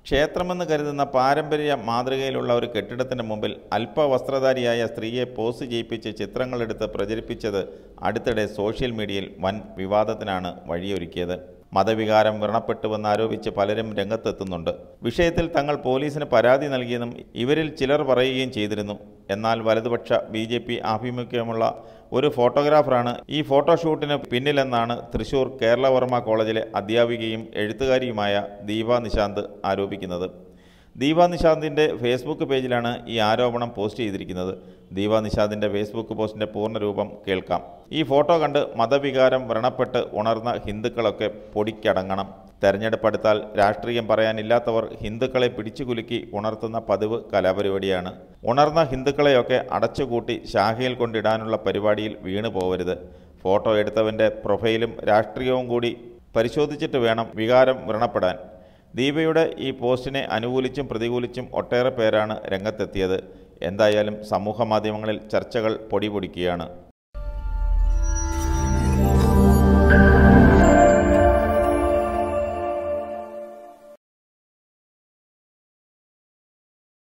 ക്ഷേത്രമെന്ന് കരുതുന്ന പാരമ്പര്യ മാതൃകയിലുള്ള ഒരു കെട്ടിടത്തിന് മുമ്പിൽ അല്പവസ്ത്രധാരിയായ സ്ത്രീയെ പോസ് ചെയ്യിപ്പിച്ച് ചിത്രങ്ങളെടുത്ത് പ്രചരിപ്പിച്ചത് അടുത്തിടെ സോഷ്യൽ മീഡിയയിൽ വൻ വിവാദത്തിനാണ് വഴിയൊരുക്കിയത് മതവികാരം വ്രണപ്പെട്ടുവെന്നാരോപിച്ച് പലരും രംഗത്തെത്തുന്നുണ്ട് വിഷയത്തിൽ തങ്ങൾ പോലീസിന് പരാതി നൽകിയെന്നും ഇവരിൽ ചിലർ പറയുകയും ചെയ്തിരുന്നു എന്നാൽ വലതുപക്ഷ ബി ജെ പി ആഭിമുഖ്യമുള്ള ഒരു ഫോട്ടോഗ്രാഫറാണ് ഈ ഫോട്ടോഷൂട്ടിന് പിന്നിലെന്നാണ് തൃശൂർ കേരളവർമ്മ കോളേജിലെ അധ്യാപികയും എഴുത്തുകാരിയുമായ ദീപ നിശാന്ത് ആരോപിക്കുന്നത് ദീപ നിശാന്തിൻ്റെ ഫേസ്ബുക്ക് പേജിലാണ് ഈ ആരോപണം പോസ്റ്റ് ചെയ്തിരിക്കുന്നത് ദീപ നിശാന്തിൻ്റെ ഫേസ്ബുക്ക് പോസ്റ്റിൻ്റെ പൂർണ്ണരൂപം കേൾക്കാം ഈ ഫോട്ടോ കണ്ട് മതവികാരം വ്രണപ്പെട്ട് ഉണർന്ന ഹിന്ദുക്കളൊക്കെ പൊടിക്കടങ്ങണം തെരഞ്ഞെടുപ്പ് അടുത്താൽ രാഷ്ട്രീയം പറയാനില്ലാത്തവർ ഹിന്ദുക്കളെ പിടിച്ചുകുലുക്കി ഉണർത്തുന്ന പതിവ് കലാപരിപാടിയാണ് ഉണർന്ന ഹിന്ദുക്കളെയൊക്കെ അടച്ചുകൂട്ടി ശാഖയിൽ കൊണ്ടിടാനുള്ള പരിപാടിയിൽ വീണു പോവരുത് ഫോട്ടോ എടുത്തവൻ്റെ പ്രൊഫൈലും രാഷ്ട്രീയവും കൂടി പരിശോധിച്ചിട്ട് വേണം വികാരം വ്രണപ്പെടാൻ ദീപയുടെ ഈ പോസ്റ്റിനെ അനുകൂലിച്ചും പ്രതികൂലിച്ചും ഒട്ടേറെ പേരാണ് രംഗത്തെത്തിയത് എന്തായാലും സമൂഹ മാധ്യമങ്ങളിൽ ചർച്ചകൾ പൊടിപൊടിക്കുകയാണ്